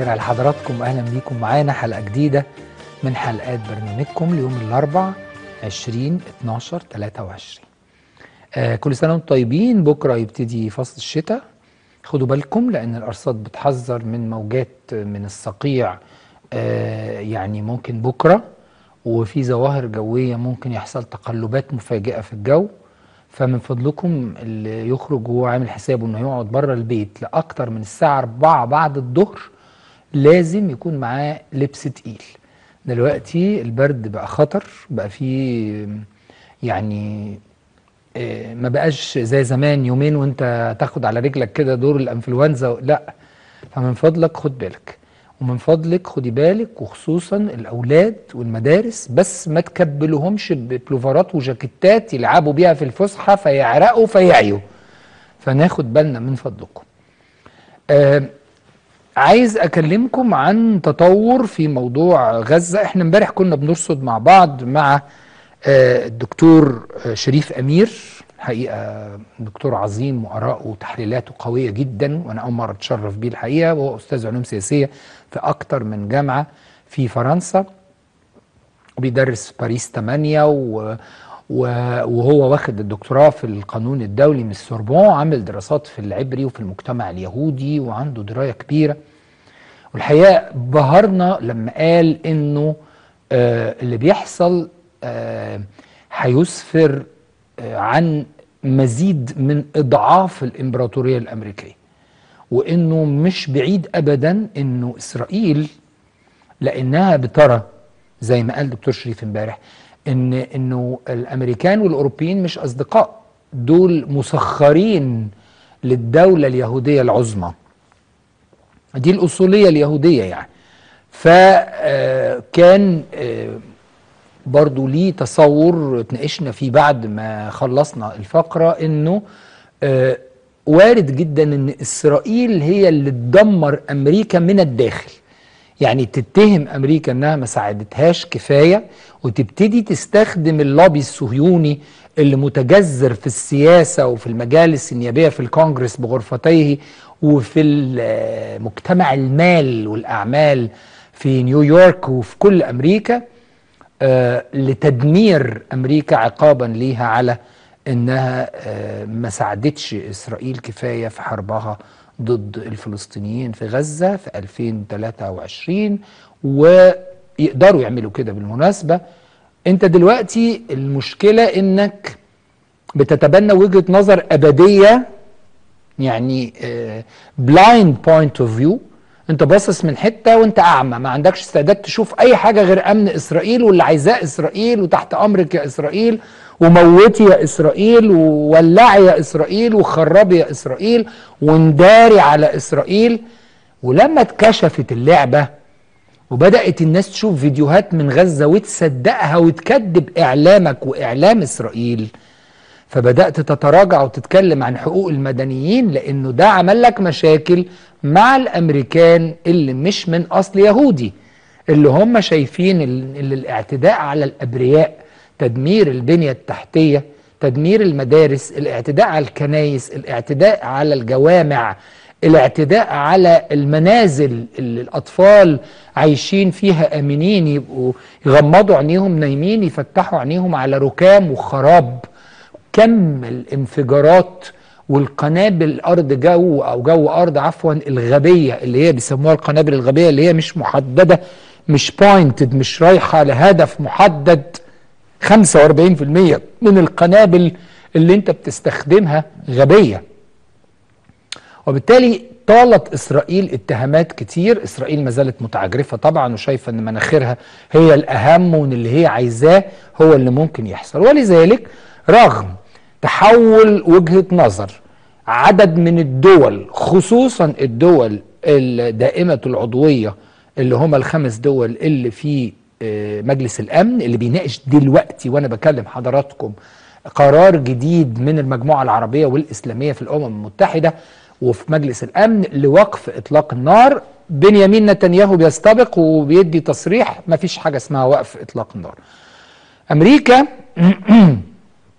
الخير على حضراتكم واهلا بيكم معانا حلقه جديده من حلقات برنامجكم ليوم الاربعاء 20 12 23 آه كل سنه وانتم طيبين بكره يبتدي فصل الشتاء خدوا بالكم لان الارصاد بتحذر من موجات من الصقيع آه يعني ممكن بكره وفي ظواهر جويه ممكن يحصل تقلبات مفاجئه في الجو فمن فضلكم اللي يخرج وهو عامل حسابه انه يقعد بره البيت لاكتر من الساعه 4 بعد الظهر لازم يكون معاه لبس تقيل دلوقتي البرد بقى خطر بقى فيه يعني آه، ما بقاش زي زمان يومين وانت تاخد على رجلك كده دور الانفلونزا لا فمن فضلك خد بالك ومن فضلك خدي بالك وخصوصا الاولاد والمدارس بس ما تكبلهمش ببلوفرات وجاكيتات يلعبوا بيها في الفسحه فيعرقوا فيعيوا فناخد بالنا من فضلكم آه عايز اكلمكم عن تطور في موضوع غزه احنا امبارح كنا بنرصد مع بعض مع آه الدكتور آه شريف امير حقيقه دكتور عظيم واراءه وتحليلاته قويه جدا وانا اول مره اتشرف بيه الحقيقه وهو استاذ علوم سياسيه في اكتر من جامعه في فرنسا وبيدرس في باريس 8 و وهو واخد الدكتوراه في القانون الدولي من السوربون عامل دراسات في العبري وفي المجتمع اليهودي وعنده درايه كبيره والحقيقه بهرنا لما قال انه آه اللي بيحصل آه هيسفر آه عن مزيد من اضعاف الامبراطوريه الامريكيه وانه مش بعيد ابدا انه اسرائيل لانها بترى زي ما قال دكتور شريف امبارح ان انه الامريكان والاوروبيين مش اصدقاء دول مسخرين للدوله اليهوديه العظمى دي الاصوليه اليهوديه يعني فكان برضو ليه تصور اتناقشنا فيه بعد ما خلصنا الفقره انه وارد جدا ان اسرائيل هي اللي تدمر امريكا من الداخل يعني تتهم امريكا انها ما ساعدتهاش كفايه وتبتدي تستخدم اللوبي الصهيوني اللي متجذر في السياسه وفي المجالس النيابيه في الكونجرس بغرفتيه وفي مجتمع المال والاعمال في نيويورك وفي كل امريكا آه لتدمير امريكا عقابا ليها على انها آه ما ساعدتش اسرائيل كفايه في حربها ضد الفلسطينيين في غزة في 2023 ويقدروا يعملوا كده بالمناسبة انت دلوقتي المشكلة انك بتتبنى وجهة نظر أبدية يعني بلايند بوينت اوف فيو انت باصص من حتة وانت اعمى ما عندكش استعداد تشوف اي حاجة غير امن اسرائيل واللي عايزاه اسرائيل وتحت امرك يا اسرائيل وموتي يا اسرائيل وولعي يا اسرائيل وخربي يا اسرائيل وانداري على اسرائيل ولما اتكشفت اللعبه وبدات الناس تشوف فيديوهات من غزه وتصدقها وتكذب اعلامك واعلام اسرائيل فبدات تتراجع وتتكلم عن حقوق المدنيين لانه ده عمل لك مشاكل مع الامريكان اللي مش من اصل يهودي اللي هم شايفين اللي الاعتداء على الابرياء تدمير البنية التحتية تدمير المدارس الاعتداء على الكنايس الاعتداء على الجوامع الاعتداء على المنازل اللي الأطفال عايشين فيها آمنين يبقوا يغمضوا عينيهم نايمين يفتحوا عينيهم على ركام وخراب كم الانفجارات والقنابل أرض جو أو جو أرض عفوا الغبية اللي هي بيسموها القنابل الغبية اللي هي مش محددة مش بوينتد مش رايحة لهدف محدد 45% من القنابل اللي انت بتستخدمها غبية وبالتالي طالت إسرائيل اتهامات كتير إسرائيل ما زالت متعجرفة طبعا وشايفة أن مناخيرها هي الأهم وأن اللي هي عايزاه هو اللي ممكن يحصل ولذلك رغم تحول وجهة نظر عدد من الدول خصوصا الدول الدائمة العضوية اللي هم الخمس دول اللي في مجلس الامن اللي بيناقش دلوقتي وانا بكلم حضراتكم قرار جديد من المجموعه العربيه والاسلاميه في الامم المتحده وفي مجلس الامن لوقف اطلاق النار بنيامين نتنياهو بيستبق وبيدي تصريح ما فيش حاجه اسمها وقف اطلاق النار. امريكا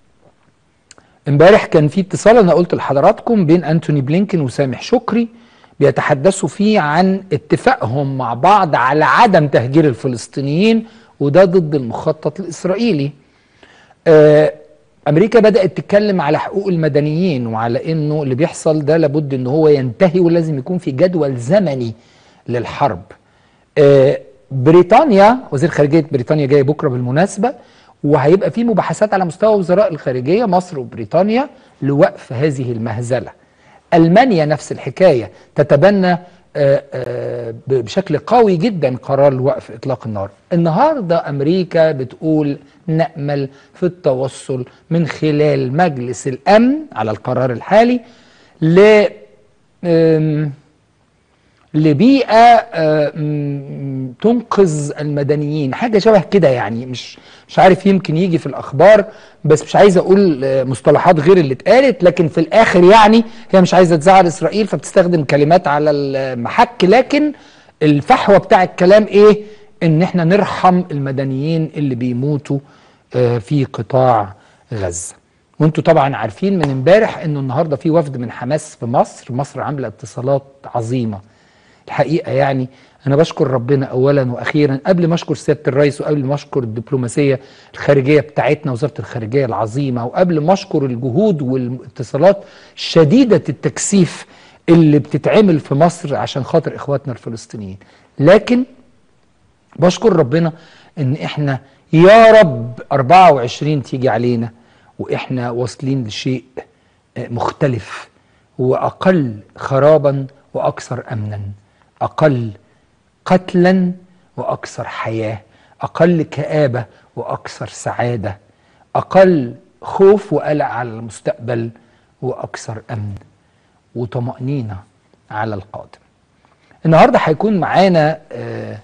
امبارح كان في اتصال انا قلت لحضراتكم بين انتوني بلينكن وسامح شكري بيتحدثوا فيه عن اتفاقهم مع بعض على عدم تهجير الفلسطينيين وده ضد المخطط الإسرائيلي آه، امريكا بدات تتكلم على حقوق المدنيين وعلى انه اللي بيحصل ده لابد ان هو ينتهي ولازم يكون في جدول زمني للحرب آه، بريطانيا وزير خارجيه بريطانيا جاي بكره بالمناسبه وهيبقى في مباحثات على مستوى وزراء الخارجيه مصر وبريطانيا لوقف هذه المهزله المانيا نفس الحكايه تتبنى آه، آه، بشكل قوي جدا قرار وقف اطلاق النار النهارده امريكا بتقول نامل في التوصل من خلال مجلس الامن على القرار الحالي ل آم، لبيئه آه، م- تنقذ المدنيين حاجه شبه كده يعني مش مش عارف يمكن يجي في الاخبار بس مش عايز اقول آه، مصطلحات غير اللي اتقالت لكن في الاخر يعني هي مش عايزه تزعل اسرائيل فبتستخدم كلمات على المحك لكن الفحوى بتاع الكلام ايه ان احنا نرحم المدنيين اللي بيموتوا آه، في قطاع غزه وانتوا طبعا عارفين من امبارح انه النهارده في وفد من حماس في مصر مصر عامله اتصالات عظيمه الحقيقه يعني انا بشكر ربنا اولا واخيرا قبل ما اشكر سياده الرئيس وقبل ما اشكر الدبلوماسيه الخارجيه بتاعتنا وزاره الخارجيه العظيمه وقبل ما اشكر الجهود والاتصالات شديده التكثيف اللي بتتعمل في مصر عشان خاطر اخواتنا الفلسطينيين لكن بشكر ربنا ان احنا يا رب 24 تيجي علينا واحنا واصلين لشيء آه، مختلف واقل خرابا واكثر امنا اقل قتلا واكثر حياه اقل كابه واكثر سعاده اقل خوف وقلق على المستقبل واكثر امن وطمانينه على القادم النهارده هيكون معانا آه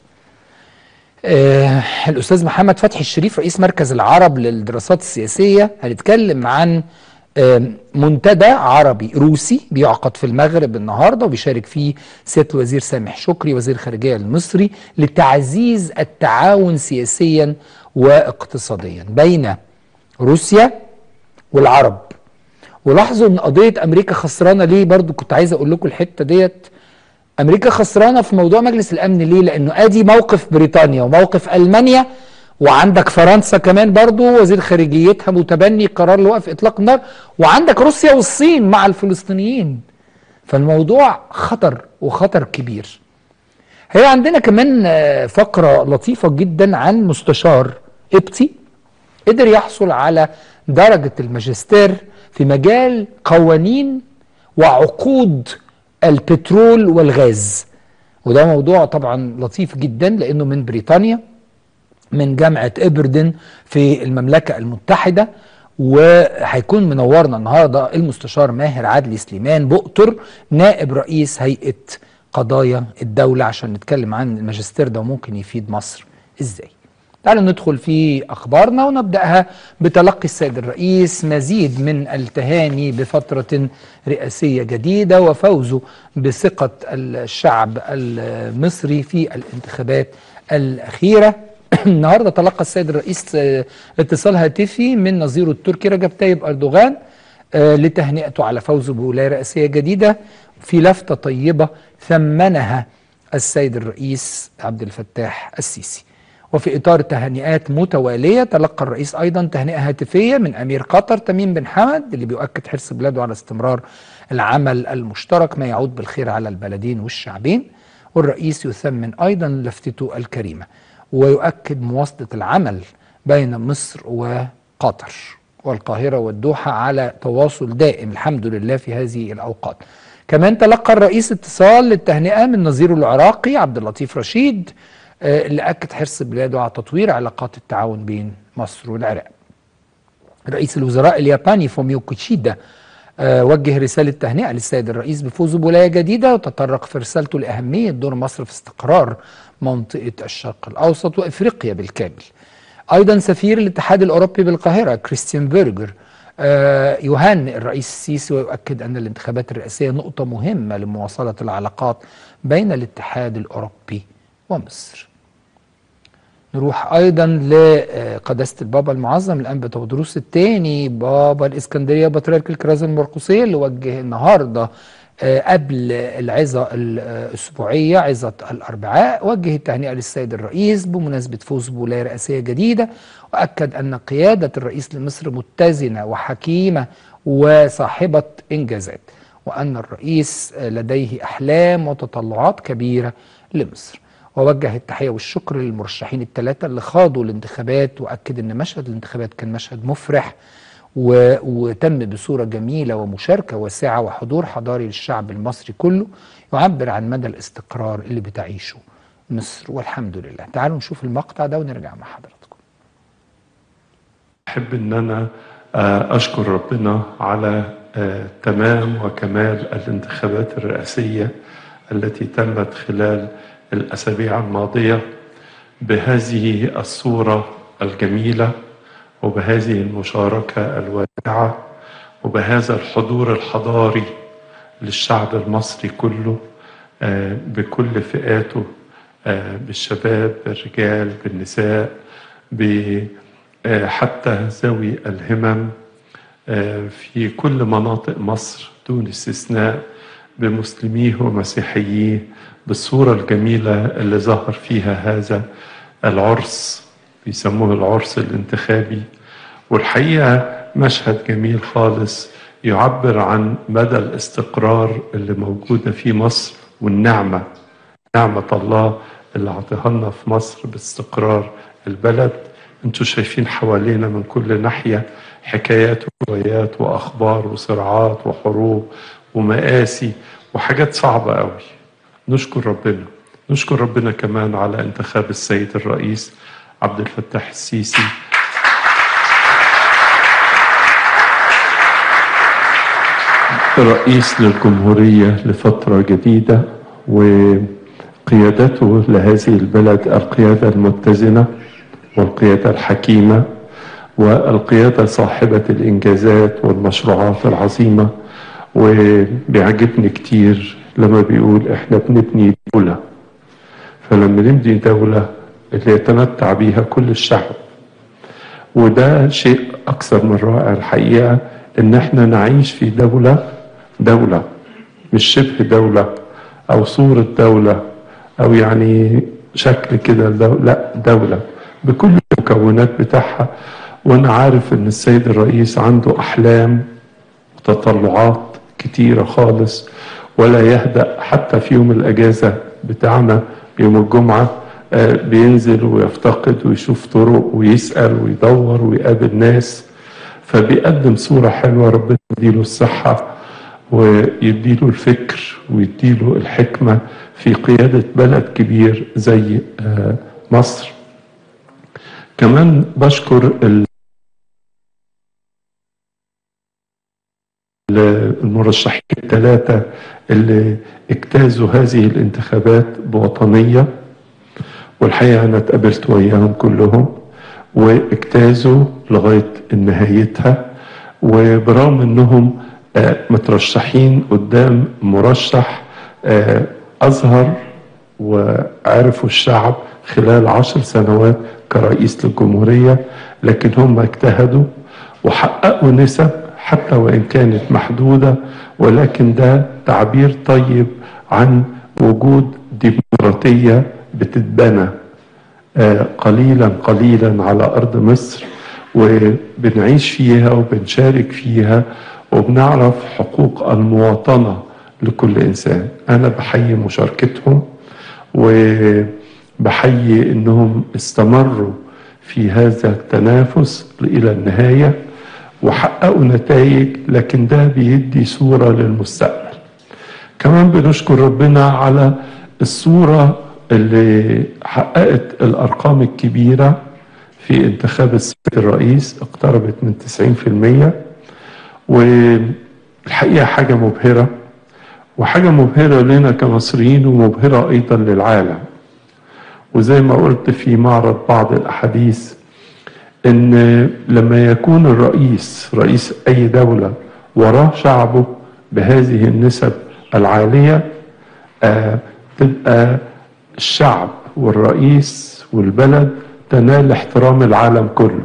آه الاستاذ محمد فتحي الشريف رئيس مركز العرب للدراسات السياسيه هنتكلم عن آه منتدى عربي روسي بيعقد في المغرب النهارده وبيشارك فيه سياده الوزير سامح شكري وزير الخارجيه المصري لتعزيز التعاون سياسيا واقتصاديا بين روسيا والعرب ولاحظوا ان قضيه امريكا خسرانه ليه برضو كنت عايز اقول لكم الحته ديت امريكا خسرانه في موضوع مجلس الامن ليه لانه ادي موقف بريطانيا وموقف المانيا وعندك فرنسا كمان برضو وزير خارجيتها متبني قرار لوقف اطلاق النار وعندك روسيا والصين مع الفلسطينيين فالموضوع خطر وخطر كبير هي عندنا كمان آه، فقرة لطيفة جدا عن مستشار قبطي قدر يحصل على درجة الماجستير في مجال قوانين وعقود البترول والغاز وده موضوع طبعا لطيف جدا لانه من بريطانيا من جامعة إبردن في المملكة المتحدة وهيكون منورنا النهاردة المستشار ماهر عدلي سليمان بؤطر نائب رئيس هيئة قضايا الدولة عشان نتكلم عن الماجستير ده وممكن يفيد مصر ازاي تعالوا ندخل في أخبارنا ونبدأها بتلقي السيد الرئيس مزيد من التهاني بفترة رئاسية جديدة وفوزه بثقة الشعب المصري في الانتخابات الأخيرة النهارده تلقى السيد الرئيس آه، اتصال هاتفي من نظيره التركي رجب طيب اردوغان آه، لتهنئته على فوزه بولايه رئاسيه جديده في لفته طيبه ثمنها السيد الرئيس عبد الفتاح السيسي. وفي اطار تهنئات متواليه تلقى الرئيس ايضا تهنئه هاتفيه من امير قطر تميم بن حمد اللي بيؤكد حرص بلاده على استمرار العمل المشترك ما يعود بالخير على البلدين والشعبين. والرئيس يثمن ايضا لفتته الكريمه ويؤكد مواصله العمل بين مصر وقطر والقاهره والدوحه على تواصل دائم الحمد لله في هذه الاوقات. كمان تلقى الرئيس اتصال للتهنئه من نظيره العراقي عبد اللطيف رشيد آه، اللي اكد حرص بلاده على تطوير علاقات التعاون بين مصر والعراق. رئيس الوزراء الياباني فوميو كوتشيدا آه، وجه رسالة تهنئة للسيد الرئيس بفوزه بولاية جديدة وتطرق في رسالته لأهمية دور مصر في استقرار منطقة الشرق الأوسط وإفريقيا بالكامل أيضا سفير الاتحاد الأوروبي بالقاهرة كريستيان بيرجر آه، يهنئ الرئيس السيسي ويؤكد أن الانتخابات الرئاسية نقطة مهمة لمواصلة العلاقات بين الاتحاد الأوروبي ومصر نروح ايضا لقداسه البابا المعظم الانبا تودروس الثاني بابا الاسكندريه بطريرك الكرازه المرقسيه اللي وجه النهارده آه، قبل العظة الأسبوعية عظة الأربعاء وجه التهنئة للسيد الرئيس بمناسبة فوزه بولاية رئاسية جديدة وأكد أن قيادة الرئيس لمصر متزنة وحكيمة وصاحبة إنجازات وأن الرئيس لديه أحلام وتطلعات كبيرة لمصر ووجه التحية والشكر للمرشحين الثلاثة اللي خاضوا الانتخابات وأكد أن مشهد الانتخابات كان مشهد مفرح و... وتم بصورة جميلة ومشاركة واسعة وحضور حضاري للشعب المصري كله يعبر عن مدى الاستقرار اللي بتعيشه مصر والحمد لله تعالوا نشوف المقطع ده ونرجع مع حضراتكم أحب أن أنا آه، أشكر ربنا على آه، تمام وكمال الانتخابات الرئاسية التي تمت خلال الأسابيع الماضية بهذه الصورة الجميلة وبهذه المشاركة الواسعة وبهذا الحضور الحضاري للشعب المصري كله آه، بكل فئاته آه، بالشباب بالرجال بالنساء حتى ذوي الهمم آه، في كل مناطق مصر دون استثناء بمسلميه ومسيحييه بالصورة الجميلة اللي ظهر فيها هذا العرس بيسموه العرس الانتخابي والحقيقة مشهد جميل خالص يعبر عن مدى الاستقرار اللي موجودة في مصر والنعمة نعمة الله اللي عطيها لنا في مصر باستقرار البلد انتوا شايفين حوالينا من كل ناحية حكايات وروايات وأخبار وصراعات وحروب ومآسي وحاجات صعبة قوي نشكر ربنا نشكر ربنا كمان على انتخاب السيد الرئيس عبد الفتاح السيسي رئيس للجمهورية لفترة جديدة وقيادته لهذه البلد القيادة المتزنة والقيادة الحكيمة والقيادة صاحبة الإنجازات والمشروعات العظيمة وبيعجبني كتير لما بيقول إحنا بنبني دولة فلما نبني دولة اللي يتمتع بيها كل الشعب وده شيء أكثر من رائع الحقيقة إن إحنا نعيش في دولة دولة مش شبه دولة أو صورة دولة أو يعني شكل كده لا دولة بكل المكونات بتاعها وانا عارف ان السيد الرئيس عنده احلام وتطلعات كتيره خالص ولا يهدأ حتى في يوم الاجازه بتاعنا يوم الجمعه آه، بينزل ويفتقد ويشوف طرق ويسأل ويدور ويقابل ناس فبيقدم صورة حلوة ربنا يديله الصحة ويديله الفكر ويديله الحكمة في قيادة بلد كبير زي آه، مصر كمان بشكر المرشحين الثلاثة اللي اجتازوا هذه الانتخابات بوطنية والحقيقة أنا اتقابلت وياهم كلهم واجتازوا لغاية نهايتها وبرغم أنهم آه، مترشحين قدام مرشح آه، أظهر وعرفوا الشعب خلال عشر سنوات كرئيس للجمهورية لكن هم اجتهدوا وحققوا نسب حتى وإن كانت محدودة ولكن ده تعبير طيب عن وجود ديمقراطية بتتبنى آه، قليلا قليلا على أرض مصر وبنعيش فيها وبنشارك فيها وبنعرف حقوق المواطنة لكل إنسان أنا بحيي مشاركتهم وبحيي أنهم استمروا في هذا التنافس إلى النهاية وحققوا نتائج لكن ده بيدي صورة للمستقبل كمان بنشكر ربنا على الصورة اللي حققت الأرقام الكبيرة في انتخاب السيد الرئيس اقتربت من 90% والحقيقة حاجة مبهرة وحاجة مبهرة لنا كمصريين ومبهرة أيضا للعالم وزي ما قلت في معرض بعض الأحاديث ان لما يكون الرئيس رئيس اي دولة وراه شعبه بهذه النسب العالية آه تبقى الشعب والرئيس والبلد تنال احترام العالم كله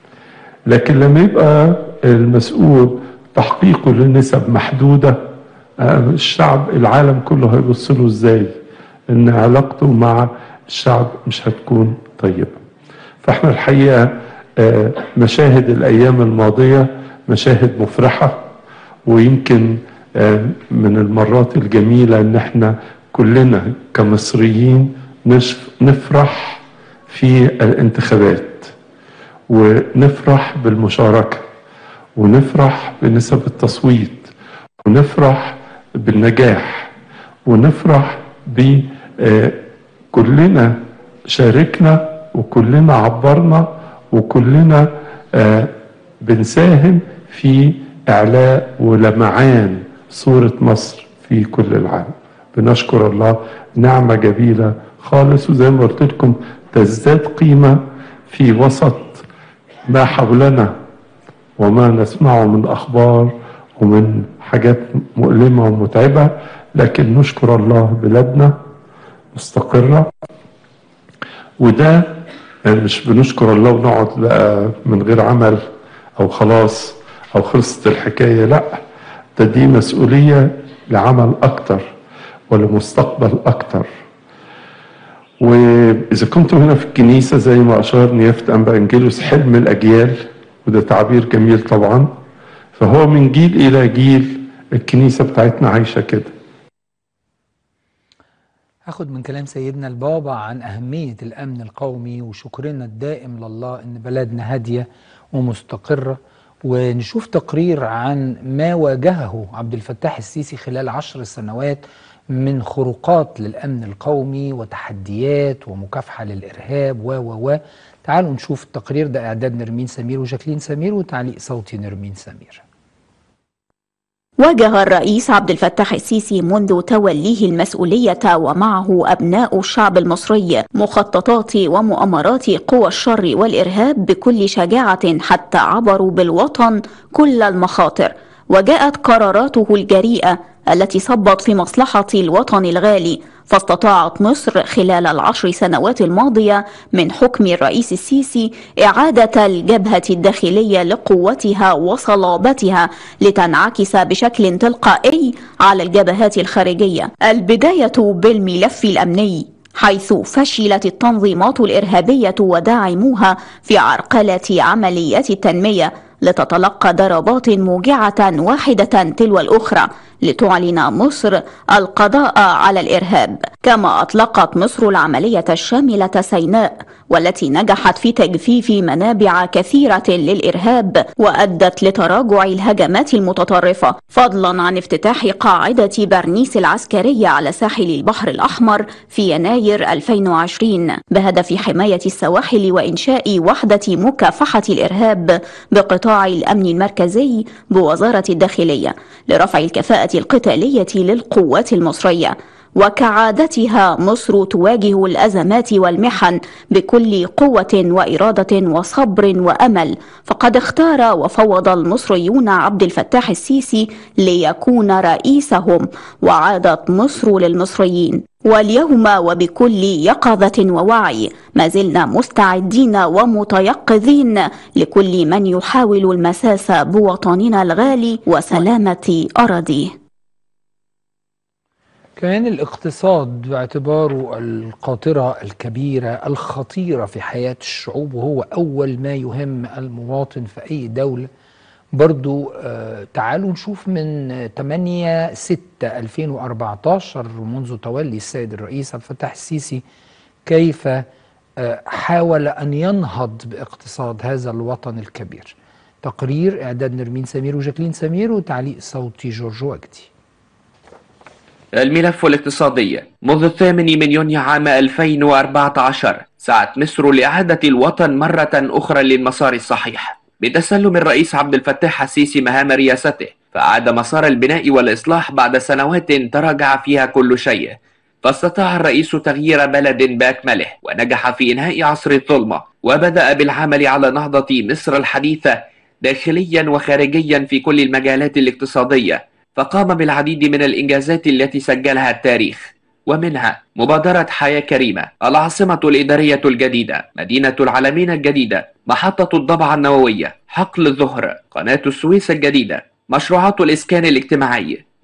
لكن لما يبقى المسؤول تحقيقه للنسب محدودة الشعب العالم كله هيبص له ازاي ان علاقته مع الشعب مش هتكون طيبه فاحنا الحقيقه مشاهد الايام الماضيه مشاهد مفرحه ويمكن من المرات الجميله ان احنا كلنا كمصريين نفرح في الانتخابات ونفرح بالمشاركه ونفرح بنسب التصويت ونفرح بالنجاح ونفرح ب كلنا شاركنا وكلنا عبرنا وكلنا بنساهم في اعلاء ولمعان صوره مصر في كل العالم بنشكر الله نعمه جميله خالص وزي ما قلت لكم تزداد قيمه في وسط ما حولنا وما نسمعه من اخبار ومن حاجات مؤلمه ومتعبه لكن نشكر الله بلادنا مستقره وده مش بنشكر الله ونقعد بقى من غير عمل او خلاص او خلصت الحكايه لا ده دي مسؤوليه لعمل اكتر ولمستقبل اكتر واذا كنتم هنا في الكنيسه زي ما اشار نيافه انبا انجيلوس حلم الاجيال وده تعبير جميل طبعا فهو من جيل الى جيل الكنيسه بتاعتنا عايشه كده هاخد من كلام سيدنا البابا عن أهمية الأمن القومي وشكرنا الدائم لله إن بلدنا هادية ومستقرة ونشوف تقرير عن ما واجهه عبد الفتاح السيسي خلال عشر سنوات من خروقات للأمن القومي وتحديات ومكافحة للإرهاب و و و تعالوا نشوف التقرير ده إعداد نرمين سمير وجاكلين سمير وتعليق صوتي نرمين سمير واجه الرئيس عبد الفتاح السيسي منذ توليه المسؤولية ومعه أبناء الشعب المصري مخططات ومؤامرات قوى الشر والإرهاب بكل شجاعة حتى عبروا بالوطن كل المخاطر وجاءت قراراته الجريئة التي صبت في مصلحة الوطن الغالي فاستطاعت مصر خلال العشر سنوات الماضية من حكم الرئيس السيسي إعادة الجبهة الداخلية لقوتها وصلابتها لتنعكس بشكل تلقائي على الجبهات الخارجية البداية بالملف الأمني حيث فشلت التنظيمات الإرهابية وداعموها في عرقلة عمليات التنمية لتتلقى ضربات موجعة واحدة تلو الأخرى لتعلن مصر القضاء على الإرهاب كما أطلقت مصر العملية الشاملة سيناء والتي نجحت في تجفيف منابع كثيرة للإرهاب وأدت لتراجع الهجمات المتطرفة فضلا عن افتتاح قاعدة برنيس العسكرية على ساحل البحر الأحمر في يناير 2020 بهدف حماية السواحل وإنشاء وحدة مكافحة الإرهاب بقطاع الأمن المركزي بوزارة الداخلية لرفع الكفاءة القتالية للقوات المصرية وكعادتها مصر تواجه الازمات والمحن بكل قوه واراده وصبر وامل فقد اختار وفوض المصريون عبد الفتاح السيسي ليكون رئيسهم وعادت مصر للمصريين واليوم وبكل يقظه ووعي ما زلنا مستعدين ومتيقظين لكل من يحاول المساس بوطننا الغالي وسلامه اراضيه كمان الاقتصاد باعتباره القاطرة الكبيرة الخطيرة في حياة الشعوب وهو أول ما يهم المواطن في أي دولة برضو آه تعالوا نشوف من 8 6 2014 منذ تولي السيد الرئيس عبد الفتاح السيسي كيف آه حاول أن ينهض باقتصاد هذا الوطن الكبير تقرير إعداد نرمين سمير وجاكلين سمير وتعليق صوتي جورج وجدي الملف الاقتصادي منذ الثامن من يونيو عام 2014 سعت مصر لإعادة الوطن مرة أخرى للمسار الصحيح بتسلم الرئيس عبد الفتاح السيسي مهام رئاسته فأعاد مسار البناء والإصلاح بعد سنوات تراجع فيها كل شيء فاستطاع الرئيس تغيير بلد بأكمله ونجح في إنهاء عصر الظلمة وبدأ بالعمل على نهضة مصر الحديثة داخليا وخارجيا في كل المجالات الاقتصادية فقام بالعديد من الإنجازات التي سجلها التاريخ ومنها مبادرة حياة كريمة العاصمة الإدارية الجديدة مدينة العالمين الجديدة محطة الضبعة النووية حقل الظهر قناة السويس الجديدة مشروعات الإسكان الاجتماعي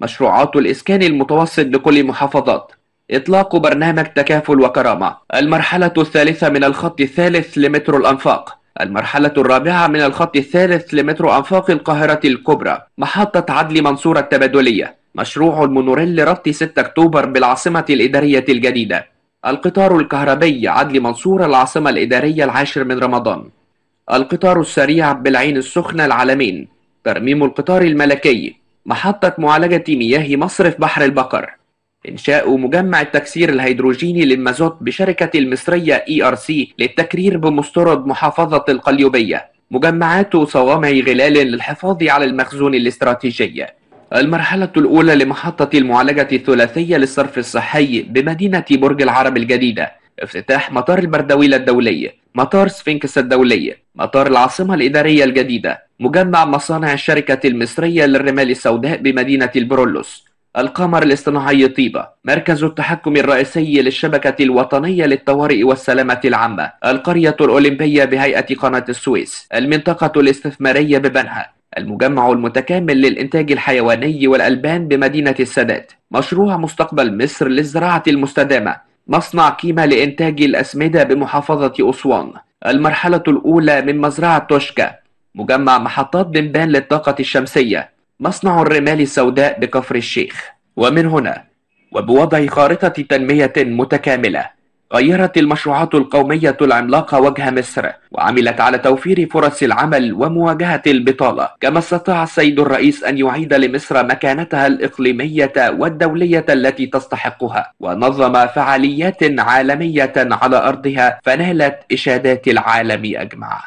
مشروعات الإسكان المتوسط لكل محافظات إطلاق برنامج تكافل وكرامة المرحلة الثالثة من الخط الثالث لمترو الأنفاق المرحلة الرابعة من الخط الثالث لمترو أنفاق القاهرة الكبرى محطة عدلي منصورة التبادلية مشروع المونوريل لربط 6 أكتوبر بالعاصمة الإدارية الجديدة القطار الكهربي عدلي منصورة العاصمة الإدارية العاشر من رمضان القطار السريع بالعين السخنة العالمين ترميم القطار الملكي محطة معالجة مياه مصرف بحر البقر إنشاء مجمع التكسير الهيدروجيني للمازوت بشركة المصرية ERC للتكرير بمسترد محافظة القليوبية مجمعات صوامع غلال للحفاظ على المخزون الاستراتيجي المرحلة الأولى لمحطة المعالجة الثلاثية للصرف الصحي بمدينة برج العرب الجديدة افتتاح مطار البردويل الدولي مطار سفنكس الدولي مطار العاصمة الإدارية الجديدة مجمع مصانع الشركة المصرية للرمال السوداء بمدينة البرولوس القمر الاصطناعي طيبة مركز التحكم الرئيسي للشبكة الوطنية للطوارئ والسلامة العامة القرية الأولمبية بهيئة قناة السويس المنطقة الاستثمارية ببنها المجمع المتكامل للإنتاج الحيواني والألبان بمدينة السادات مشروع مستقبل مصر للزراعة المستدامة مصنع كيما لإنتاج الأسمدة بمحافظة أسوان المرحلة الأولى من مزرعة توشكا مجمع محطات بنبان للطاقة الشمسية مصنع الرمال السوداء بكفر الشيخ ومن هنا وبوضع خارطة تنمية متكاملة غيرت المشروعات القومية العملاقة وجه مصر وعملت على توفير فرص العمل ومواجهة البطالة كما استطاع السيد الرئيس أن يعيد لمصر مكانتها الإقليمية والدولية التي تستحقها ونظم فعاليات عالمية على أرضها فنالت إشادات العالم أجمع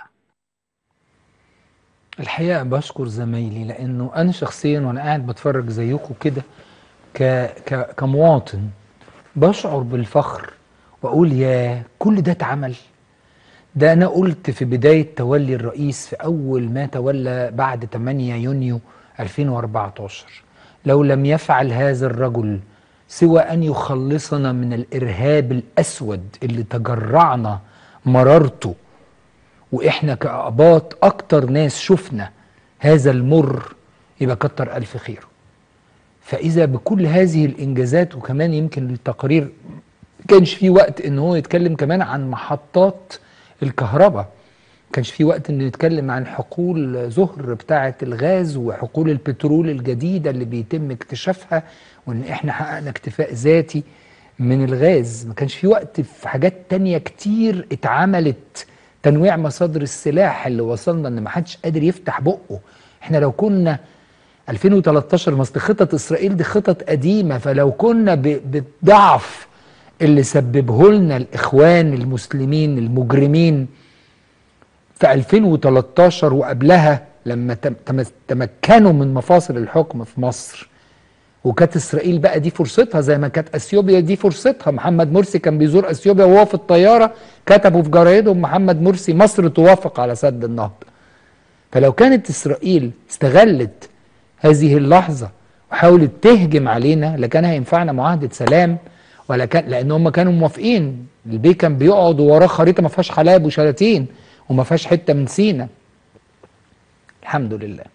الحقيقة بشكر زمايلي لأنه أنا شخصيا وأنا قاعد بتفرج زيكم كده ك... ك... كمواطن بشعر بالفخر وأقول يا كل ده اتعمل ده أنا قلت في بداية تولي الرئيس في أول ما تولى بعد 8 يونيو 2014 لو لم يفعل هذا الرجل سوى أن يخلصنا من الإرهاب الأسود اللي تجرعنا مرارته واحنا كأباط اكتر ناس شفنا هذا المر يبقى كتر الف خيره فاذا بكل هذه الانجازات وكمان يمكن التقرير كانش في وقت ان هو يتكلم كمان عن محطات الكهرباء كانش في وقت ان نتكلم عن حقول زهر بتاعه الغاز وحقول البترول الجديده اللي بيتم اكتشافها وان احنا حققنا اكتفاء ذاتي من الغاز ما كانش في وقت في حاجات تانية كتير اتعملت تنويع مصادر السلاح اللي وصلنا ان ما حدش قادر يفتح بقه احنا لو كنا 2013 مصر خطط اسرائيل دي خطط قديمه فلو كنا بالضعف اللي سببه لنا الاخوان المسلمين المجرمين في 2013 وقبلها لما تمكنوا من مفاصل الحكم في مصر وكانت اسرائيل بقى دي فرصتها زي ما كانت اثيوبيا دي فرصتها محمد مرسي كان بيزور اثيوبيا وهو في الطياره كتبوا في جرايدهم محمد مرسي مصر توافق على سد النهضه فلو كانت اسرائيل استغلت هذه اللحظه وحاولت تهجم علينا لكان هينفعنا معاهده سلام ولا كان لان هم كانوا موافقين البي كان بيقعد وراه خريطه ما فيهاش حلاب وشلاتين وما فيهاش حته من سينا الحمد لله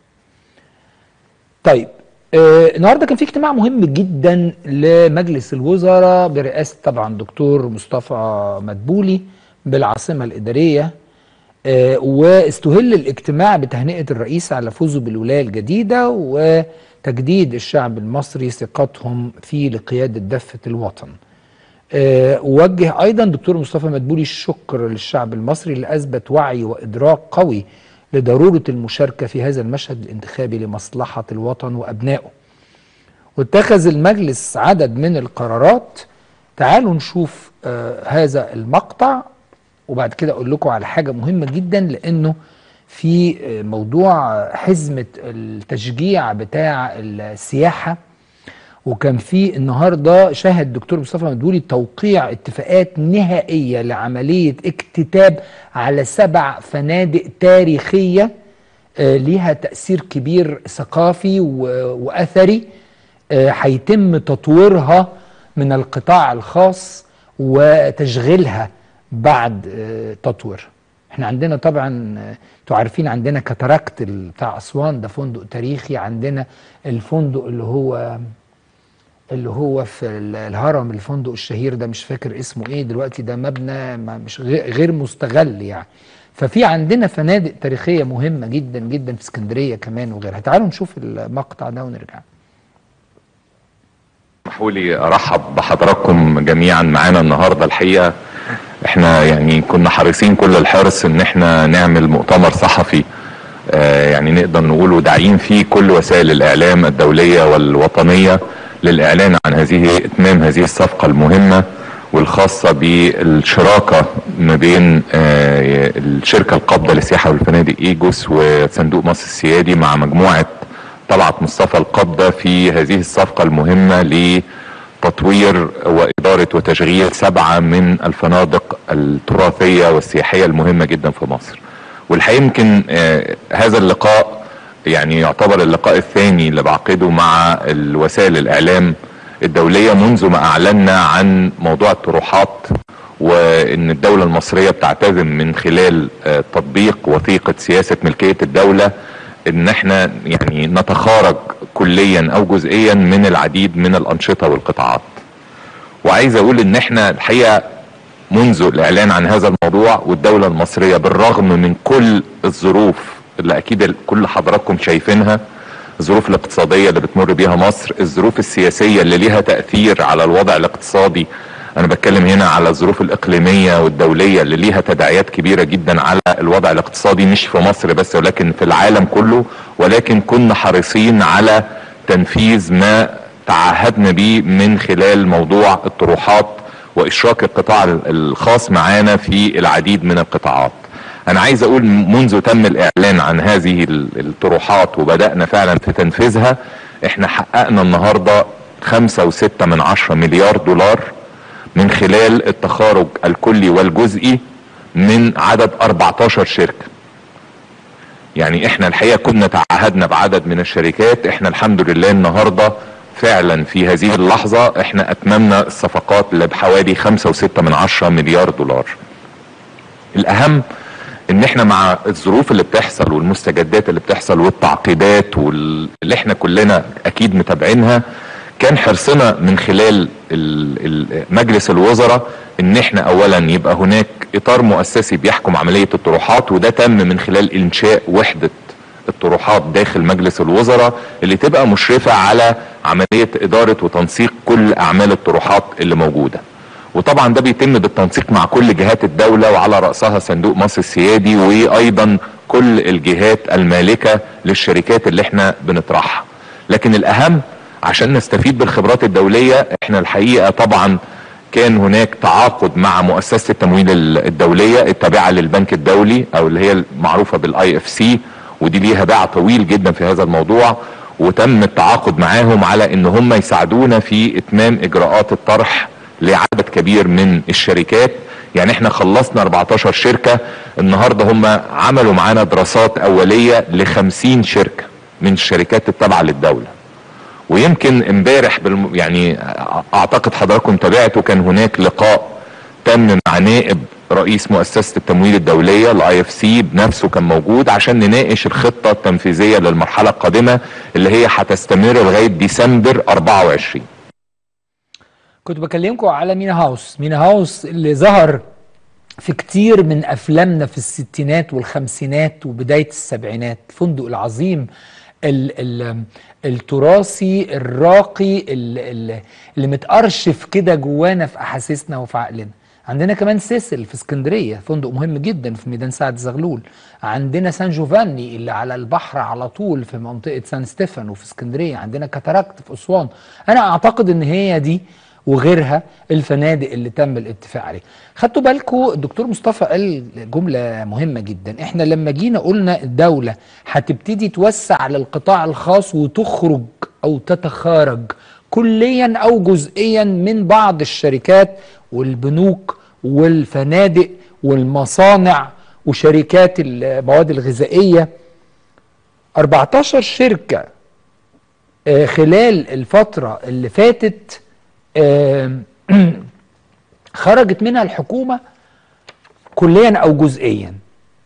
طيب آه النهارده كان في اجتماع مهم جدا لمجلس الوزراء برئاسه طبعا دكتور مصطفى مدبولي بالعاصمه الاداريه آه واستهل الاجتماع بتهنئه الرئيس على فوزه بالولايه الجديده وتجديد الشعب المصري ثقتهم فيه لقياده دفه الوطن. آه ووجه ايضا دكتور مصطفى مدبولي الشكر للشعب المصري اللي اثبت وعي وادراك قوي لضرورة المشاركة في هذا المشهد الانتخابي لمصلحة الوطن وأبنائه واتخذ المجلس عدد من القرارات تعالوا نشوف آه هذا المقطع وبعد كده أقول لكم على حاجة مهمة جدا لأنه في آه موضوع حزمة التشجيع بتاع السياحة وكان في النهارده شهد الدكتور مصطفى مدبولي توقيع اتفاقات نهائيه لعمليه اكتتاب على سبع فنادق تاريخيه آه ليها تاثير كبير ثقافي واثري هيتم آه تطويرها من القطاع الخاص وتشغيلها بعد آه تطويرها احنا عندنا طبعا آه، انتوا عارفين عندنا كاتاراكت ال- بتاع اسوان ده فندق تاريخي عندنا الفندق اللي هو اللي هو في ال- الهرم الفندق الشهير ده مش فاكر اسمه ايه دلوقتي ده مبنى ما مش غير غير مستغل يعني ففي عندنا فنادق تاريخيه مهمه جدا جدا في اسكندريه كمان وغيرها تعالوا نشوف المقطع ده ونرجع اسمحوا لي ارحب بحضراتكم جميعا معانا النهارده الحقيقه احنا يعني كنا حريصين كل الحرص ان احنا نعمل مؤتمر صحفي آه، يعني نقدر نقول وداعين فيه كل وسائل الاعلام الدوليه والوطنيه للاعلان عن هذه اتمام هذه الصفقه المهمه والخاصه بالشراكه ما بين آه، الشركه القابضه للسياحه والفنادق ايجوس وصندوق مصر السيادي مع مجموعه طلعت مصطفى القبضة في هذه الصفقة المهمة لتطوير وإدارة وتشغيل سبعة من الفنادق التراثية والسياحية المهمة جدا في مصر والحقيقة يمكن آه، هذا اللقاء يعني يعتبر اللقاء الثاني اللي بعقده مع الوسائل الإعلام الدولية منذ ما أعلنا عن موضوع الطروحات وان الدولة المصرية بتعتزم من خلال آه، تطبيق وثيقة سياسة ملكية الدولة ان احنا يعني نتخارج كليا او جزئيا من العديد من الانشطة والقطاعات وعايز اقول ان احنا الحقيقة منذ الاعلان عن هذا الموضوع والدولة المصرية بالرغم من كل الظروف اللي اكيد كل حضراتكم شايفينها الظروف الاقتصادية اللي بتمر بيها مصر الظروف السياسية اللي ليها تأثير على الوضع الاقتصادي انا بتكلم هنا على الظروف الاقليمية والدولية اللي ليها تداعيات كبيرة جدا على الوضع الاقتصادي مش في مصر بس ولكن في العالم كله ولكن كنا حريصين على تنفيذ ما تعهدنا به من خلال موضوع الطروحات واشراك القطاع الخاص معانا في العديد من القطاعات انا عايز اقول منذ تم الاعلان عن هذه الطروحات وبدأنا فعلا في تنفيذها احنا حققنا النهاردة خمسة وستة من عشرة مليار دولار من خلال التخارج الكلي والجزئي من عدد 14 شركة يعني احنا الحقيقة كنا تعهدنا بعدد من الشركات احنا الحمد لله النهاردة فعلا في هذه اللحظة احنا اتممنا الصفقات اللي بحوالي خمسة وستة من عشرة مليار دولار الاهم ان احنا مع الظروف اللي بتحصل والمستجدات اللي بتحصل والتعقيدات واللي احنا كلنا اكيد متابعينها كان حرصنا من خلال مجلس الوزراء ان احنا اولا يبقى هناك اطار مؤسسي بيحكم عملية الطروحات وده تم من خلال انشاء وحدة الطروحات داخل مجلس الوزراء اللي تبقى مشرفة على عملية ادارة وتنسيق كل اعمال الطروحات اللي موجودة وطبعا ده بيتم بالتنسيق مع كل جهات الدولة وعلى رأسها صندوق مصر السيادي وايضا كل الجهات المالكة للشركات اللي احنا بنطرحها لكن الاهم عشان نستفيد بالخبرات الدولية احنا الحقيقة طبعا كان هناك تعاقد مع مؤسسة التمويل الدولية التابعة للبنك الدولي او اللي هي المعروفة بالاي اف سي ودي ليها باع طويل جدا في هذا الموضوع وتم التعاقد معاهم على ان هم يساعدونا في اتمام اجراءات الطرح لعدد كبير من الشركات يعني احنا خلصنا 14 شركة النهاردة هم عملوا معانا دراسات اولية ل 50 شركة من الشركات التابعة للدولة ويمكن امبارح بالم... يعني اعتقد حضراتكم تابعتوا كان هناك لقاء تم مع نائب رئيس مؤسسة التمويل الدولية الاي اف سي بنفسه كان موجود عشان نناقش الخطة التنفيذية للمرحلة القادمة اللي هي هتستمر لغاية ديسمبر 24 كنت بكلمكم على مينا هاوس مينا هاوس اللي ظهر في كتير من افلامنا في الستينات والخمسينات وبداية السبعينات الفندق العظيم ال ال التراثي الراقي ال اللي متأرشف كده جوانا في احاسيسنا وفي عقلنا عندنا كمان سيسل في اسكندريه فندق مهم جدا في ميدان سعد زغلول عندنا سان جوفاني اللي على البحر على طول في منطقه سان ستيفانو في اسكندريه عندنا كاتاراكت في اسوان انا اعتقد ان هي دي وغيرها الفنادق اللي تم الاتفاق عليها خدتوا بالكم الدكتور مصطفى قال جملة مهمة جدا احنا لما جينا قلنا الدولة هتبتدي توسع للقطاع الخاص وتخرج او تتخارج كليا او جزئيا من بعض الشركات والبنوك والفنادق والمصانع وشركات المواد الغذائية 14 شركة خلال الفترة اللي فاتت خرجت منها الحكومة كليا او جزئيا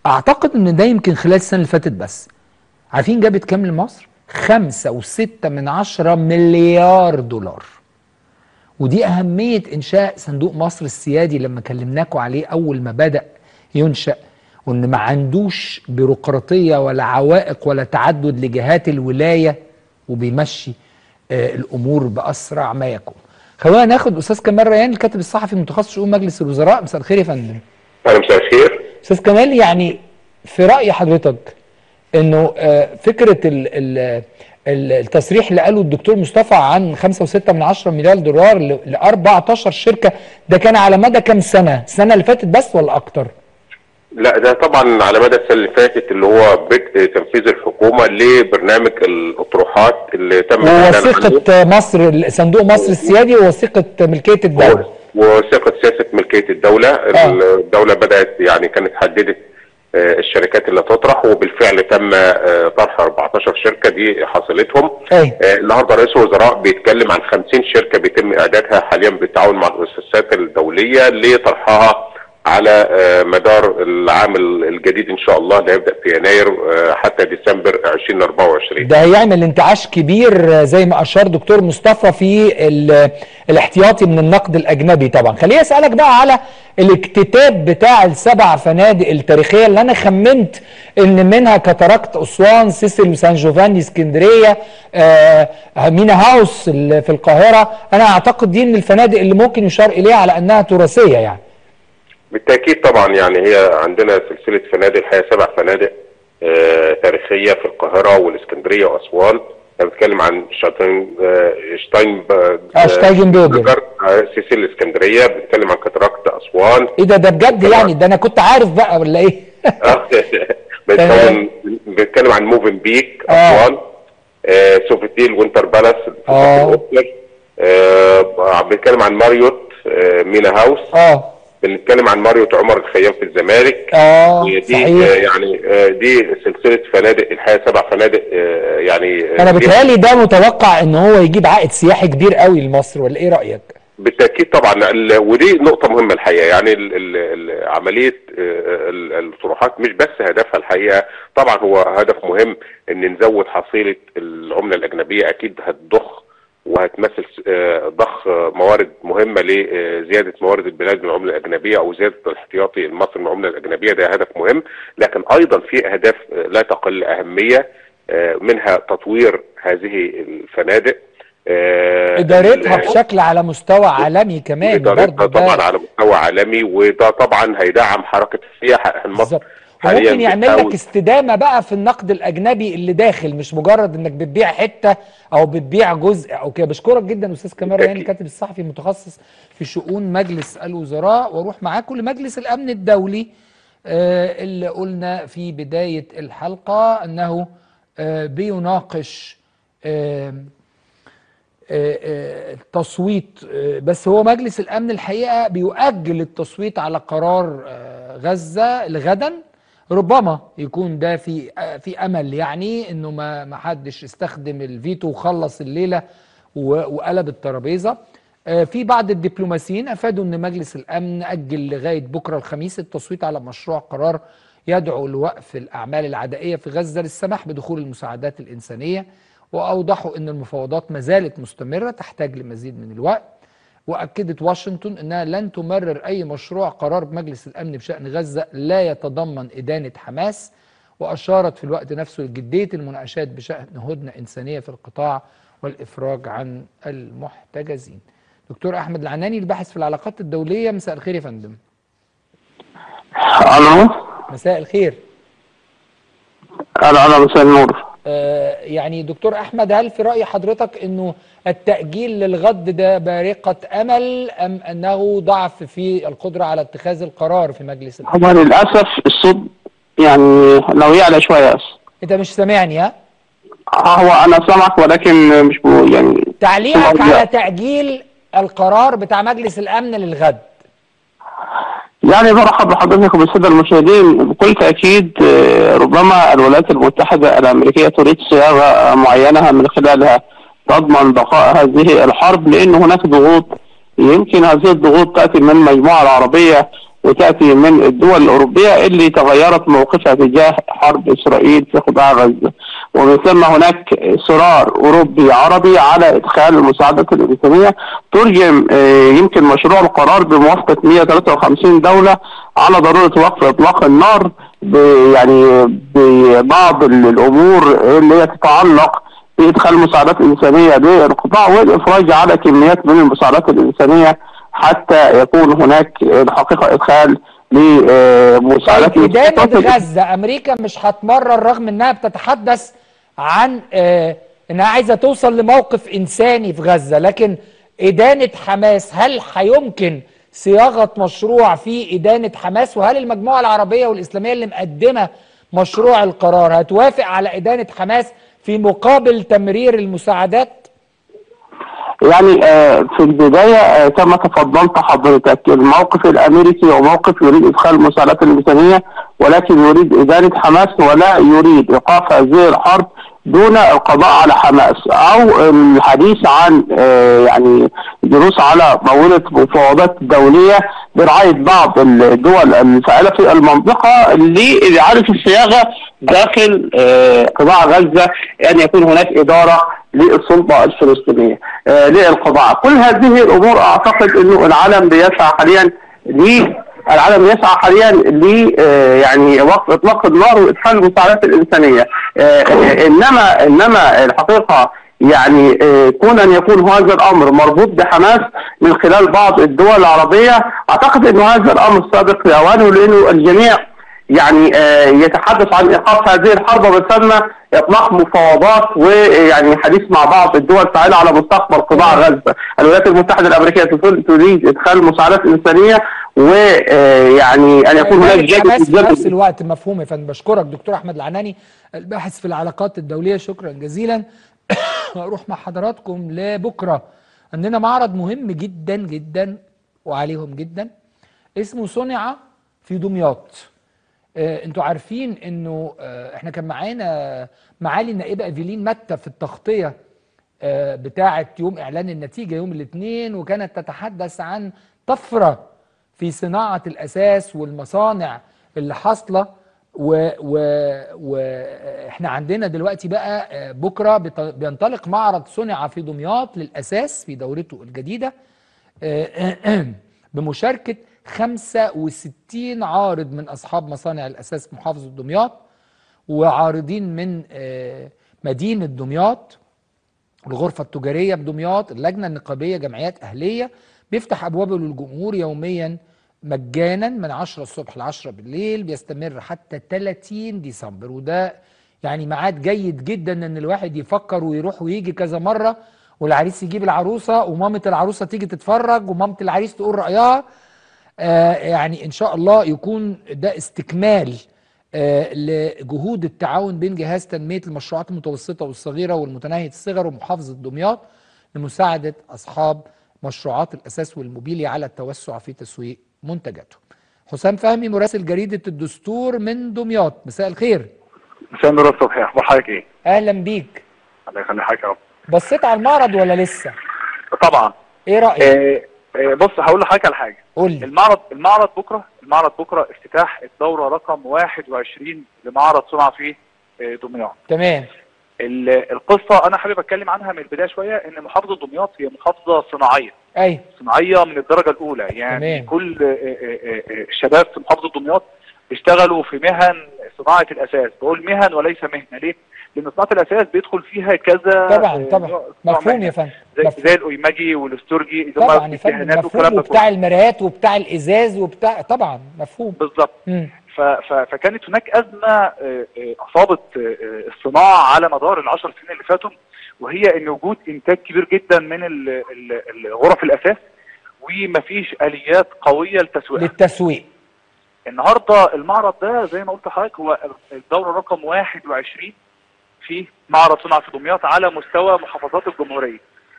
اعتقد ان ده يمكن خلال السنه اللي فاتت بس عارفين جابت كام لمصر خمسة وستة من عشرة مليار دولار ودي أهمية إنشاء صندوق مصر السيادي لما كلمناكم عليه أول ما بدأ ينشأ وإن ما عندوش بيروقراطية ولا عوائق ولا تعدد لجهات الولاية وبيمشي آه الأمور بأسرع ما يكون خلونا ناخد أستاذ كمال ريان الكاتب الصحفي المتخصص شؤون مجلس الوزراء مساء الخير يا فندم أهلا مساء الخير أستاذ كمال يعني في رأي حضرتك انه فكره ال ال التصريح اللي قاله الدكتور مصطفى عن 5.6 من 10 مليار دولار ل 14 شركه ده كان على مدى كام سنه؟ السنه اللي فاتت بس ولا اكتر؟ لا ده طبعا على مدى السنه اللي فاتت اللي هو بدء تنفيذ الحكومه لبرنامج الاطروحات اللي تم ووثيقه مصر صندوق مصر السيادي ووثيقه ملكيه الدوله وثيقه سياسه ملكيه الدوله آه. الدوله بدات يعني كانت حددت الشركات اللي تطرح وبالفعل تم طرح 14 شركه دي حصلتهم أي. النهارده رئيس الوزراء بيتكلم عن 50 شركه بيتم اعدادها حاليا بالتعاون مع المؤسسات الدوليه لطرحها على مدار العام الجديد ان شاء الله اللي هيبدا في يناير حتى ديسمبر 2024 ده هيعمل انتعاش كبير زي ما اشار دكتور مصطفى في الاحتياطي من النقد الاجنبي طبعا خليني اسالك بقى على الاكتتاب بتاع السبع فنادق التاريخيه اللي انا خمنت ان منها كاتاراكت اسوان سيسل وسان جوفاني اسكندريه آه مينا هاوس في القاهره انا اعتقد دي من الفنادق اللي ممكن يشار اليها على انها تراثيه يعني بالتاكيد طبعا يعني هي عندنا سلسله فنادق الحقيقه سبع فنادق آه تاريخيه في القاهره والاسكندريه واسوان انا بتكلم عن شاطين آه شتاين آه شتايجنبرجر سيسيل الاسكندريه بنتكلم عن كاتاراكت اسوان ايه ده ده بجد يعني ده انا كنت عارف بقى ولا ايه؟ بنتكلم بنتكلم عن موفن بيك اسوان آه سوفيتيل وينتر بالاس اه آه بنتكلم عن ماريوت آه مينا هاوس اه بنتكلم عن ماريوت عمر الخيام في الزمالك اه دي صحيح آه يعني آه دي سلسله فنادق الحقيقه سبع فنادق آه يعني انا بيتهيألي ده متوقع ان هو يجيب عائد سياحي كبير قوي لمصر ولا ايه رايك؟ بالتاكيد طبعا ودي نقطه مهمه الحقيقه يعني ال ال عمليه الطروحات مش بس هدفها الحقيقه طبعا هو هدف مهم ان نزود حصيله العمله الاجنبيه اكيد هتضخ وهتمثل ضخ موارد مهمه لزياده موارد البلاد من العمله الاجنبيه او زياده الاحتياطي المصري من العمله الاجنبيه ده هدف مهم لكن ايضا في اهداف لا تقل اهميه منها تطوير هذه الفنادق ادارتها بشكل على مستوى عالمي كمان ادارتها طبعا على مستوى عالمي وده طبعا هيدعم حركه السياحه المصري ممكن يعمل لك استدامه بقى في النقد الاجنبي اللي داخل مش مجرد انك بتبيع حته او بتبيع جزء او كده بشكرك جدا استاذ كمال ريان الكاتب الصحفي المتخصص في شؤون مجلس الوزراء واروح معاكم لمجلس الامن الدولي آه اللي قلنا في بدايه الحلقه انه آه بيناقش آه التصويت بس هو مجلس الامن الحقيقه بيؤجل التصويت على قرار غزه لغدا ربما يكون ده في في امل يعني انه ما ما حدش استخدم الفيتو وخلص الليله وقلب الترابيزه في بعض الدبلوماسيين افادوا ان مجلس الامن اجل لغايه بكره الخميس التصويت على مشروع قرار يدعو لوقف الاعمال العدائيه في غزه للسماح بدخول المساعدات الانسانيه واوضحوا ان المفاوضات ما زالت مستمره تحتاج لمزيد من الوقت واكدت واشنطن انها لن تمرر اي مشروع قرار بمجلس الامن بشان غزه لا يتضمن ادانه حماس واشارت في الوقت نفسه لجديه المناقشات بشان هدنه انسانيه في القطاع والافراج عن المحتجزين. دكتور احمد العناني الباحث في العلاقات الدوليه مساء الخير يا فندم. الو مساء الخير. الو الو مساء النور. آه يعني دكتور احمد هل في راي حضرتك انه التاجيل للغد ده بارقه امل ام انه ضعف في القدره على اتخاذ القرار في مجلس الامن؟ هو للاسف الصوت يعني لو يعلى شويه بس انت مش سامعني ها؟ هو انا سامعك ولكن مش بو يعني تعليقك على تاجيل القرار بتاع مجلس الامن للغد يعني برحب بحضرتك وبالساده المشاهدين بكل تاكيد ربما الولايات المتحده الامريكيه تريد صياغه معينه من خلالها تضمن بقاء هذه الحرب لان هناك ضغوط يمكن هذه الضغوط تاتي من المجموعه العربيه وتاتي من الدول الاوروبيه اللي تغيرت موقفها تجاه حرب اسرائيل في قطاع غزه ومن ثم هناك اصرار اوروبي عربي على ادخال المساعدات الانسانيه ترجم آه، يمكن مشروع القرار بموافقه 153 دوله على ضروره وقف اطلاق النار ب- يعني ببعض ال- الامور اللي هي تتعلق بادخال مساعدات انسانيه للقطاع والافراج على كميات من المساعدات الانسانيه حتى يكون هناك الحقيقه ادخال لمساعدات طيب إدانة تصل- غزة أمريكا مش هتمرر رغم إنها بتتحدث عن آه إنها عايزة توصل لموقف إنساني في غزة لكن إدانة حماس هل هيمكن صياغة مشروع في إدانة حماس وهل المجموعة العربية والإسلامية اللي مقدمة مشروع القرار هتوافق على إدانة حماس في مقابل تمرير المساعدات؟ يعني آه، في البداية آه، كما تفضلت حضرتك الموقف الأمريكي هو موقف يريد إدخال المساعدات الإنسانية ولكن يريد إدانة حماس ولا يريد إيقاف هذه الحرب دون القضاء على حماس أو الحديث عن آه، يعني جلوس على طاولة مفاوضات دولية برعاية بعض الدول الفاعلة في المنطقة لإعادة الصياغة داخل آه، قطاع غزة أن يكون هناك إدارة للسلطة الفلسطينية آه، للقضاء كل هذه الأمور أعتقد أنه العالم بيسعى حاليا ل العالم يسعى حاليا ل آه، يعني وقف اطلاق النار وادخال المساعدات الانسانيه آه، آه، انما انما الحقيقه يعني آه، كون ان يكون هذا الامر مربوط بحماس من خلال بعض الدول العربيه اعتقد انه هذا الامر سابق لاوانه لانه الجميع يعني آه، يتحدث عن ايقاف هذه الحرب ومن ثم اطلاق مفاوضات ويعني حديث مع بعض الدول الفاعله على مستقبل قطاع غزه، الولايات المتحده الامريكيه تقول- تريد ادخال مساعدات انسانيه ويعني ان يكون هناك إدانة حماس في جدل نفس الوقت مفهوم يا فندم بشكرك دكتور أحمد العناني الباحث في العلاقات الدولية شكرا جزيلا أروح مع حضراتكم لبكرة عندنا معرض مهم جدا جدا وعليهم جدا اسمه صنع في دمياط آه، انتوا عارفين انه آه، احنا كان معانا معالي النائبه ايفيلين متى في التغطيه آه، بتاعه يوم اعلان النتيجه يوم الاثنين وكانت تتحدث عن طفره في صناعه الاساس والمصانع اللي حاصله واحنا عندنا دلوقتي بقى آه، بكره بت- بينطلق معرض صنع في دمياط للاساس في دورته الجديده آه، بمشاركة 65 عارض من أصحاب مصانع الأساس في محافظة دمياط وعارضين من آه، مدينة دمياط الغرفة التجارية بدمياط اللجنة النقابية جمعيات أهلية بيفتح أبوابه للجمهور يوميا مجانا من 10 الصبح ل 10 بالليل بيستمر حتى 30 ديسمبر وده يعني ميعاد جيد جدا ان الواحد يفكر ويروح ويجي كذا مرة والعريس يجيب العروسة ومامة العروسة تيجي تتفرج ومامة العريس تقول رأيها آه يعني ان شاء الله يكون ده استكمال آه لجهود التعاون بين جهاز تنمية المشروعات المتوسطة والصغيرة والمتناهية الصغر ومحافظة دمياط لمساعدة أصحاب مشروعات الأساس والموبيليا على التوسع في تسويق منتجاتهم حسام فهمي مراسل جريدة الدستور من دمياط مساء الخير مساء النور الصبحي اخبار حضرتك ايه؟ أهلا بيك الله يخلي حضرتك يا رب بصيت على المعرض ولا لسه طبعا ايه رأيك آه آه بص هقول لحضرتك على حاجه قول لي المعرض المعرض بكره المعرض بكره افتتاح الدوره رقم 21 لمعرض صنع في آه، دمياط تمام ال- القصه انا حابب اتكلم عنها من البدايه شويه ان محافظه دمياط هي محافظه صناعيه ايوه صناعيه من الدرجه الاولى يعني تمام. كل آه، آه، آه، الشباب في محافظه دمياط بيشتغلوا في مهن صناعه الاساس بقول مهن وليس مهنه ليه؟ لان صناعه الاساس بيدخل فيها كذا طبعا آه، طبعا نوع- نوع مفهوم مهنة. يا فندم زي, مفهوم. زي الاويماجي والاستورجي اللي هم طبعا يا فندم الدهانات مفهوم والكلام ده وبتاع كله المرايات وبتاع الازاز وبتاع طبعا مفهوم بالظبط مم. ف... ف... فكانت هناك ازمه آه، آه، اصابت آه، آه، الصناعه على مدار العشر سنين اللي فاتوا وهي ان وجود انتاج كبير جدا من ال... ال... ال- غرف الاساس ومفيش اليات قويه لتسويقها للتسويق النهارده المعرض ده زي ما قلت لحضرتك هو الدوره رقم 21 في معرض صنع في دمياط على مستوى محافظات الجمهوريه.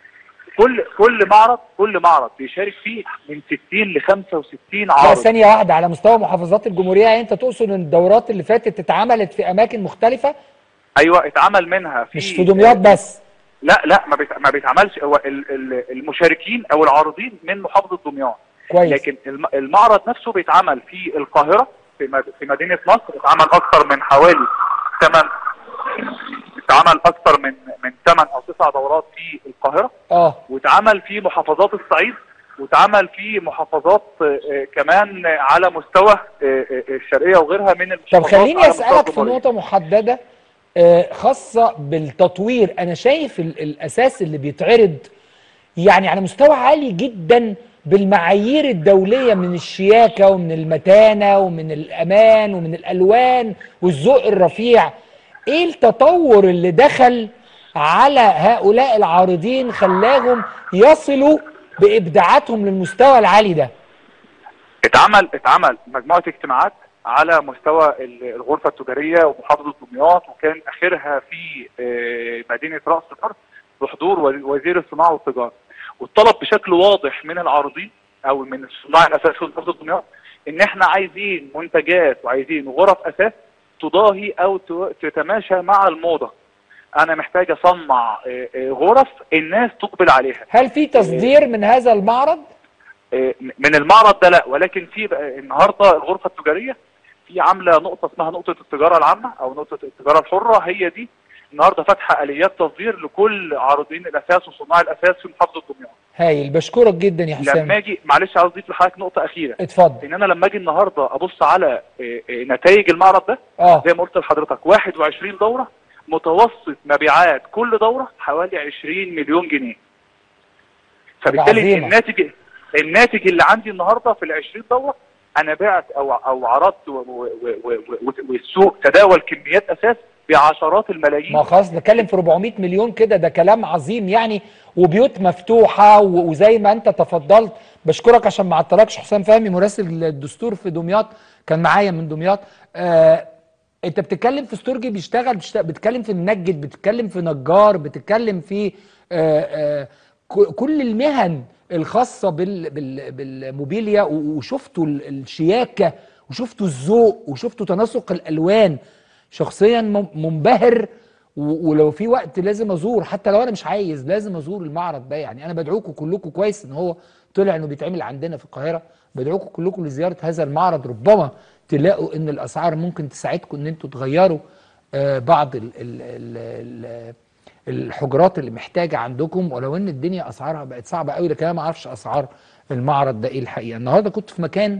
كل كل معرض كل معرض بيشارك فيه من 60 ل 65 لا عارض ثانية واحدة على مستوى محافظات الجمهورية يعني انت تقصد ان الدورات اللي فاتت اتعملت في اماكن مختلفة ايوه اتعمل منها في مش في دمياط بس لا لا ما, بيت... ما بيتعملش هو ال... ال... المشاركين او العارضين من محافظه دمياط كويس. لكن الم- المعرض نفسه بيتعمل في القاهره في مد- في مدينه نصر اتعمل اكثر من حوالي 8 اتعمل اكثر من من 8 او 9 دورات في القاهره اه واتعمل في محافظات الصعيد واتعمل في محافظات آه، آه، كمان على مستوى آه، آه، الشرقيه وغيرها من طب المحافظات خليني على مستوى اسالك في الجمهورية. نقطه محدده آه، خاصه بالتطوير انا شايف ال- الاساس اللي بيتعرض يعني على مستوى عالي جدا بالمعايير الدوليه من الشياكه ومن المتانه ومن الامان ومن الالوان والذوق الرفيع ايه التطور اللي دخل على هؤلاء العارضين خلاهم يصلوا بابداعاتهم للمستوى العالي ده اتعمل اتعمل مجموعه اجتماعات على مستوى ال- الغرفه التجاريه ومحافظه دمياط وكان اخرها في آه، مدينه راس البر بحضور وز- وزير الصناعه والتجاره والطلب بشكل واضح من العارضين او من الصناع الاساس في محافظه دمياط ان احنا عايزين منتجات وعايزين غرف اساس تضاهي او ت- تتماشى مع الموضه انا محتاج اصنع آه، آه، غرف الناس تقبل عليها هل في تصدير من هذا المعرض آه، من المعرض ده لا ولكن في بقى النهارده الغرفه التجاريه في عامله نقطه اسمها نقطه التجاره العامه او نقطه التجاره الحره هي دي النهارده فاتحه اليات تصدير لكل عارضين الاساس وصناع الاساس في محافظه دمياط هايل بشكرك جدا يا حسام لما اجي معلش عاوز اضيف لحضرتك نقطه اخيره اتفضل ان انا لما اجي النهارده ابص على آه، آه، نتائج المعرض ده اه زي ما قلت لحضرتك 21 دوره متوسط مبيعات كل دوره حوالي 20 مليون جنيه فبالتالي عظيمة. الناتج الناتج اللي عندي النهارده في ال 20 دوره انا بعت او او عرضت و- و- و- و- والسوق تداول كميات اساس بعشرات الملايين ما خلاص نتكلم في 400 مليون كده ده كلام عظيم يعني وبيوت مفتوحه و- وزي ما انت تفضلت بشكرك عشان ما عطلكش حسام فهمي مراسل الدستور في دمياط كان معايا من دمياط آه انت بتتكلم في ستورجي بيشتغل بتشت- بتتكلم في منجد بتتكلم في نجار بتتكلم في آه آه ك- كل المهن الخاصه بال بال بالموبيليا و- وشفتوا ال- الشياكه وشفتوا الذوق وشفتوا تناسق الالوان شخصيا مم- منبهر و- ولو في وقت لازم ازور حتى لو انا مش عايز لازم ازور المعرض ده يعني انا بدعوكم كلكم كويس ان هو طلع انه بيتعمل عندنا في القاهره بدعوكم كلكم لزياره هذا المعرض ربما تلاقوا ان الاسعار ممكن تساعدكم ان انتوا تغيروا آه، بعض ال ال ال ال الحجرات اللي محتاجه عندكم ولو ان الدنيا اسعارها بقت صعبه قوي لكن انا ما اعرفش اسعار المعرض ده ايه الحقيقه النهارده كنت في مكان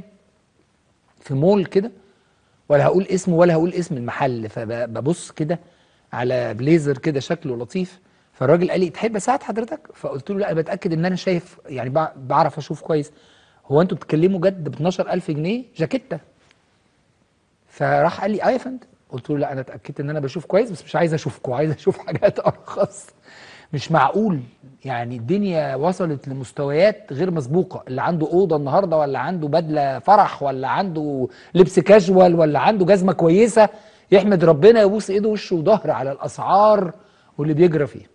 في مول كده ولا هقول اسمه ولا هقول اسم المحل فببص كده على بليزر كده شكله لطيف فالراجل قال لي تحب اساعد حضرتك فقلت له لا انا بتاكد ان انا شايف يعني بع- بعرف اشوف كويس هو انتوا بتتكلموا جد ب 12000 جنيه جاكيته فراح قال لي اه يا فندم قلت له لا انا اتاكدت ان انا بشوف كويس بس مش عايز اشوفكم عايز اشوف حاجات ارخص مش معقول يعني الدنيا وصلت لمستويات غير مسبوقه اللي عنده اوضه النهارده ولا عنده بدله فرح ولا عنده لبس كاجوال ولا عنده جزمه كويسه يحمد ربنا يبوس ايده وشه وظهر على الاسعار واللي بيجرى فيه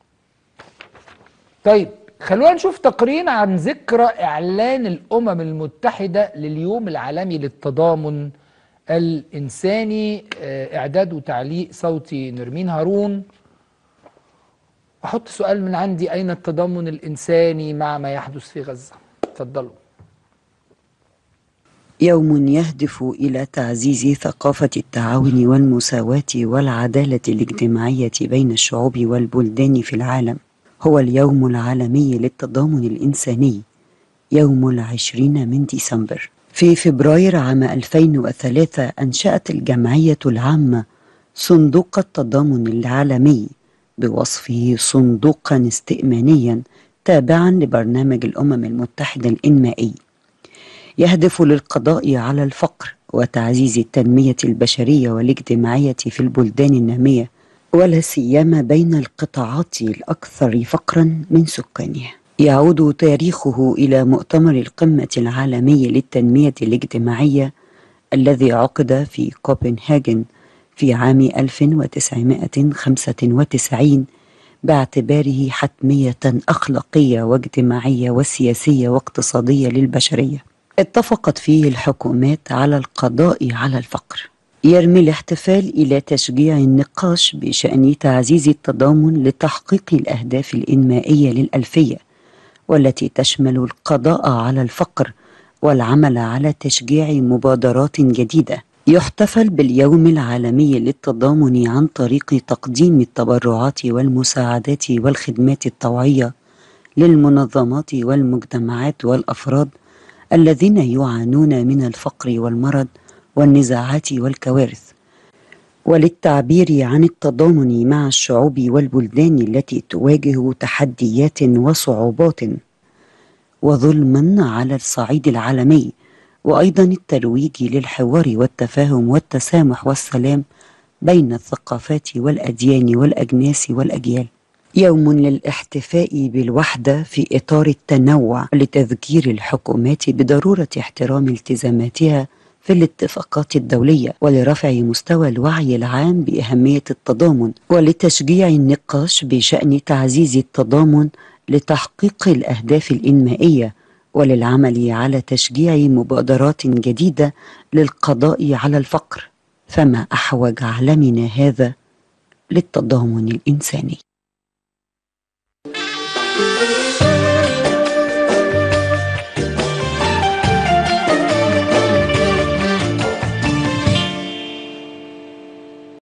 طيب خلونا نشوف تقرير عن ذكرى اعلان الامم المتحده لليوم العالمي للتضامن الانساني آه، اعداد وتعليق صوتي نرمين هارون احط سؤال من عندي اين التضامن الانساني مع ما يحدث في غزه اتفضلوا يوم يهدف إلى تعزيز ثقافة التعاون والمساواة والعدالة الاجتماعية بين الشعوب والبلدان في العالم هو اليوم العالمي للتضامن الإنساني يوم العشرين من ديسمبر في فبراير عام 2003 أنشأت الجمعية العامة صندوق التضامن العالمي بوصفه صندوقا استئمانيا تابعا لبرنامج الأمم المتحدة الإنمائي يهدف للقضاء على الفقر وتعزيز التنمية البشرية والاجتماعية في البلدان النامية ولا سيما بين القطاعات الأكثر فقرا من سكانها. يعود تاريخه إلى مؤتمر القمة العالمي للتنمية الاجتماعية الذي عقد في كوبنهاجن في عام 1995 باعتباره حتمية أخلاقية واجتماعية وسياسية واقتصادية للبشرية. اتفقت فيه الحكومات على القضاء على الفقر يرمي الاحتفال الى تشجيع النقاش بشان تعزيز التضامن لتحقيق الاهداف الانمائيه للالفيه والتي تشمل القضاء على الفقر والعمل على تشجيع مبادرات جديدة يحتفل باليوم العالمي للتضامن عن طريق تقديم التبرعات والمساعدات والخدمات الطوعية للمنظمات والمجتمعات والأفراد الذين يعانون من الفقر والمرض والنزاعات والكوارث وللتعبير عن التضامن مع الشعوب والبلدان التي تواجه تحديات وصعوبات وظلما على الصعيد العالمي وايضا الترويج للحوار والتفاهم والتسامح والسلام بين الثقافات والاديان والاجناس والاجيال يوم للاحتفاء بالوحده في اطار التنوع لتذكير الحكومات بضروره احترام التزاماتها في الاتفاقات الدوليه ولرفع مستوى الوعي العام باهميه التضامن ولتشجيع النقاش بشان تعزيز التضامن لتحقيق الاهداف الانمائيه وللعمل على تشجيع مبادرات جديده للقضاء على الفقر فما احوج عالمنا هذا للتضامن الانساني